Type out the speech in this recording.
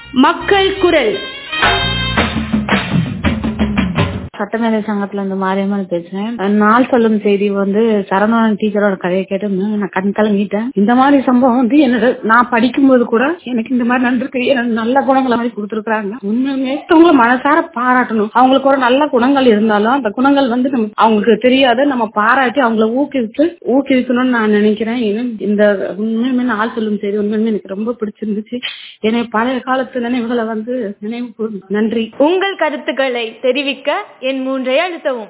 மக்கள் குரல் சட்டமேதை சங்கத்துல இருந்து மாரியம்மன் பேசுறேன் நாள் சொல்லும் செய்தி வந்து சரவணன் டீச்சரோட கதையை கேட்டு நான் கண் கலங்கிட்டேன் இந்த மாதிரி சம்பவம் வந்து என்னோட நான் படிக்கும்போது கூட எனக்கு இந்த மாதிரி நடந்திருக்கு எனக்கு நல்ல குணங்களை மாதிரி கொடுத்துருக்காங்க உண்மையுமே மத்தவங்கள மனசார பாராட்டணும் அவங்களுக்கு ஒரு நல்ல குணங்கள் இருந்தாலும் அந்த குணங்கள் வந்து நம்ம அவங்களுக்கு தெரியாத நம்ம பாராட்டி அவங்கள ஊக்குவித்து ஊக்குவிக்கணும்னு நான் நினைக்கிறேன் இன்னும் இந்த உண்மையுமே நாள் சொல்லும் செய்தி உண்மையுமே எனக்கு ரொம்ப பிடிச்சிருந்துச்சு என்னை பழைய காலத்து நினைவுகளை வந்து நினைவு கூர்ந்து- நன்றி உங்கள் கருத்துக்களை தெரிவிக்க என் மூன்றை அழுத்தவும்